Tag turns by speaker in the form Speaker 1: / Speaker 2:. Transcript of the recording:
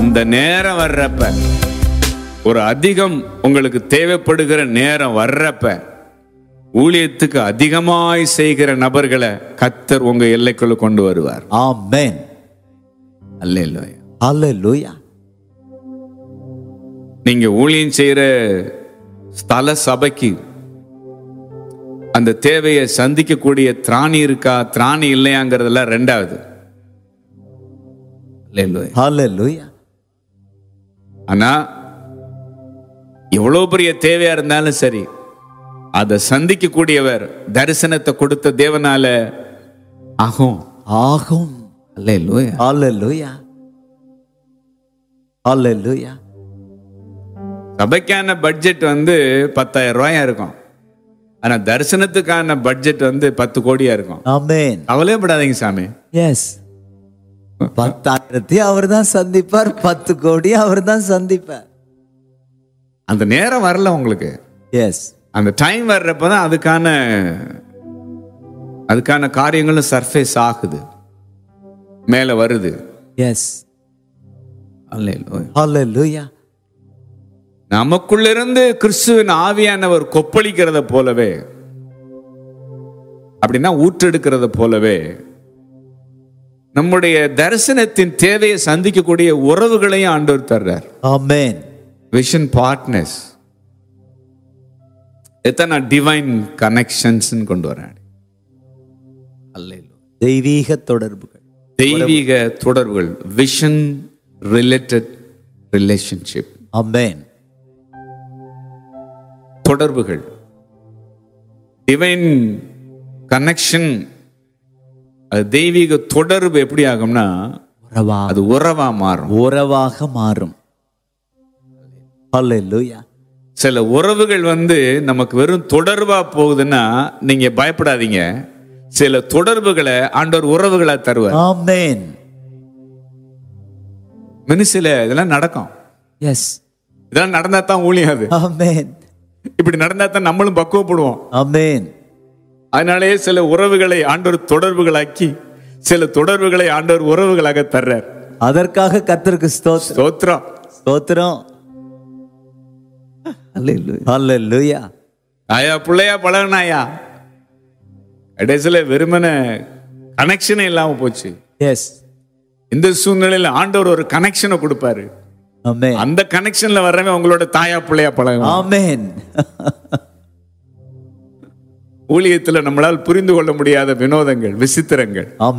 Speaker 1: அந்த நேரம் வர்றப்ப ஒரு அதிகம் உங்களுக்கு தேவைப்படுகிற நேரம் வர்றப்ப ஊழியத்துக்கு அதிகமாய் செய்கிற நபர்களை கத்தர் உங்க எல்லைக்குள்ள கொண்டு வருவார்
Speaker 2: Amen.
Speaker 1: அல்ல
Speaker 2: Hallelujah.
Speaker 1: நீங்க ஊழியம் செய்யற ஸ்தல சபைக்கு அந்த தேவையை சந்திக்கக்கூடிய திராணி இருக்கா திராணி இல்லையாங்கிறதெல்லாம் ரெண்டாவது அல்லேலூயா.
Speaker 2: Hallelujah.
Speaker 1: ஆனா எவ்வளவு பெரிய தேவையா இருந்தாலும் சரி அதை சந்திக்கக்கூடியவர் தரிசனத்தை கொடுத்த தேவனால ஆகும்
Speaker 2: ஆகும்
Speaker 1: அல்லேலூயா.
Speaker 2: Hallelujah. Hallelujah.
Speaker 1: சபைக்கான பட்ஜெட் வந்து பத்தாயிரம் ரூபாயா இருக்கும் ஆனா தரிசனத்துக்கான பட்ஜெட் வந்து பத்து கோடியா இருக்கும்
Speaker 2: Amen.
Speaker 1: கவலைப்படாதீங்க சாமி
Speaker 2: எஸ் பத்தாயிரத்தி அவர் தான் சந்திப்பார் பத்து கோடி அவர் தான் சந்திப்பார்
Speaker 1: அந்த நேரம் வரல உங்களுக்கு
Speaker 2: எஸ்
Speaker 1: அந்த டைம் வர்றப்பதான் அதுக்கான அதுக்கான காரியங்களும் சர்ஃபேஸ் ஆகுது மேல வருது
Speaker 2: எஸ்
Speaker 1: அல்லேலூயா.
Speaker 2: Hallelujah.
Speaker 1: நமக்குள்ளிருந்து கிறிஸ்துவின் ஆவியானவர் கொப்பளிக்கிறத போலவே அப்படின்னா ஊற்றெடுக்கிறத போலவே நம்முடைய தரிசனத்தின் தேவையை சந்திக்கக்கூடிய உறவுகளையும் ஆண்டவர் தர்றார்
Speaker 2: Amen.
Speaker 1: விஷன் பார்ட்னர்ஸ் எத்தனை டிவைன் கனெக்ஷன்ஸ் கொண்டு வராரு அல்லேலூயா.
Speaker 2: தெய்வீக தொடர்புகள்
Speaker 1: தெய்வீக தொடர்புகள் விஷன் ரிலேட்டட் ரிலேஷன்ஷிப்
Speaker 2: Amen.
Speaker 1: தொடர்புகள் டிவைன் கனெக்ஷன் அது தெய்வீக தொடர்பு எப்படி ஆகும்னா
Speaker 2: உறவா
Speaker 1: அது உறவா மாறும்
Speaker 2: உறவாக மாறும் Hallelujah.
Speaker 1: சில உறவுகள் வந்து நமக்கு வெறும் தொடர்பா போகுதுன்னா நீங்க பயப்படாதீங்க சில தொடர்புகளை ஆண்டவர் உறவுகளா தருவார்
Speaker 2: Amen.
Speaker 1: மினிசில இதெல்லாம் நடக்கும்
Speaker 2: எஸ்
Speaker 1: இதெல்லாம் நடந்தா தான் ஊழியம் அது
Speaker 2: Amen.
Speaker 1: இப்படி நடந்தா தான் நம்மளும் பக்குவப்படுவோம்
Speaker 2: Amen.
Speaker 1: அதனாலேயே சில உறவுகளை ஆண்டவர் தொடர்புகளாக்கி சில தொடர்புகளை ஆண்டவர் உறவுகளாக தர்றார்
Speaker 2: அதற்காக கர்த்தருக்கு ஸ்தோத்திரம்
Speaker 1: ஸ்தோத்திரம்
Speaker 2: ஸ்தோத்திரம் Hallelujah.
Speaker 1: ஆயா பிள்ளையா பழகினாயா கடைசியில வெறுமன கனெக்ஷனே இல்லாம போச்சு
Speaker 2: எஸ்
Speaker 1: இந்த சூழ்நிலையில ஆண்டவர் ஒரு கனெக்ஷனை கொடுப்பாரு
Speaker 2: Amen.
Speaker 1: அந்த கனெக்ஷன்ல வர்றவன் உங்களோட தாயா பிள்ளையா பழகும்
Speaker 2: Amen.
Speaker 1: ஊழியத்துல நம்மளால் புரிந்து கொள்ள முடியாத வினோதங்கள் விசித்திரங்கள்
Speaker 2: Amen.